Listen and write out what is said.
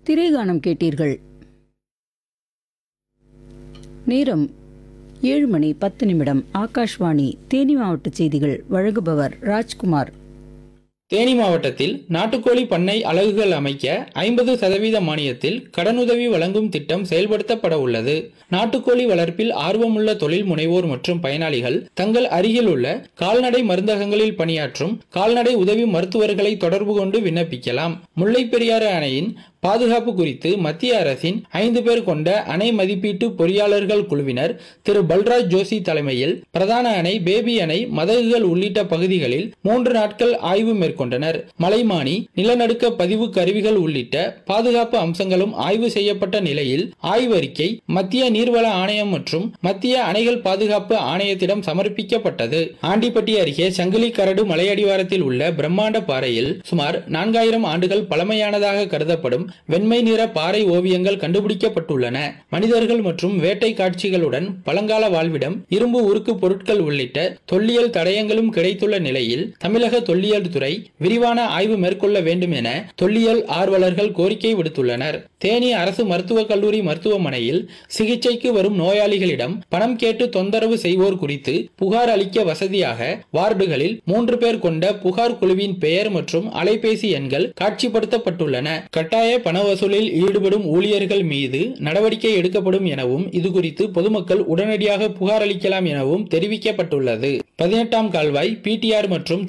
திரைகானம் கேட்டீர்கள் நேரம் ஏழு மணி பத்து நிமிடம் ஆகாஷ்வாணி தேனி மாவட்ட செய்திகள் வழங்குபவர் ராஜ்குமார் தேனி மாவட்டத்தில் நாட்டுக்கோழி பண்ணை அலகுகள் அமைக்க ஐம்பது சதவீத மானியத்தில் கடனுதவி வழங்கும் திட்டம் செயல்படுத்தப்பட உள்ளது நாட்டுக்கோழி வளர்ப்பில் ஆர்வமுள்ள தொழில் முனைவோர் மற்றும் பயனாளிகள் தங்கள் அருகில் உள்ள கால்நடை மருந்தகங்களில் பணியாற்றும் கால்நடை உதவி மருத்துவர்களை தொடர்பு கொண்டு விண்ணப்பிக்கலாம் முல்லைப் பெரியாறு அணையின் பாதுகாப்பு குறித்து மத்திய அரசின் ஐந்து பேர் கொண்ட அணை மதிப்பீட்டு பொறியாளர்கள் குழுவினர் திரு பல்ராஜ் ஜோஷி தலைமையில் பிரதான அணை பேபி அணை மதகுகள் உள்ளிட்ட பகுதிகளில் மூன்று நாட்கள் ஆய்வு மேற்கொண்டனர் மலைமானி நிலநடுக்க பதிவு கருவிகள் உள்ளிட்ட பாதுகாப்பு அம்சங்களும் ஆய்வு செய்யப்பட்ட நிலையில் ஆய்வறிக்கை மத்திய நீர்வள ஆணையம் மற்றும் மத்திய அணைகள் பாதுகாப்பு ஆணையத்திடம் சமர்ப்பிக்கப்பட்டது ஆண்டிப்பட்டி அருகே சங்கிலி கரடு மலையடிவாரத்தில் உள்ள பிரம்மாண்ட பாறையில் சுமார் நான்காயிரம் ஆண்டுகள் பழமையானதாக கருதப்படும் வெண்மை நிற பாறை ஓவியங்கள் கண்டுபிடிக்கப்பட்டுள்ளன மனிதர்கள் மற்றும் வேட்டை காட்சிகளுடன் பழங்கால வாழ்விடம் இரும்பு உருக்கு பொருட்கள் உள்ளிட்ட தொல்லியல் தடயங்களும் கிடைத்துள்ள நிலையில் தமிழக தொல்லியல் துறை விரிவான ஆய்வு மேற்கொள்ள வேண்டும் என தொல்லியல் ஆர்வலர்கள் கோரிக்கை விடுத்துள்ளனர் தேனி அரசு மருத்துவக் கல்லூரி மருத்துவமனையில் சிகிச்சைக்கு வரும் நோயாளிகளிடம் பணம் கேட்டு தொந்தரவு செய்வோர் குறித்து புகார் அளிக்க வசதியாக வார்டுகளில் மூன்று பேர் கொண்ட புகார் குழுவின் பெயர் மற்றும் அலைபேசி எண்கள் காட்சிப்படுத்தப்பட்டுள்ளன கட்டாய பண வசூலில் ஈடுபடும் ஊழியர்கள் மீது நடவடிக்கை எடுக்கப்படும் எனவும் இதுகுறித்து பொதுமக்கள் உடனடியாக புகார் அளிக்கலாம் எனவும் தெரிவிக்கப்பட்டுள்ளது பதினெட்டாம் கால்வாய் பிடிஆர் மற்றும்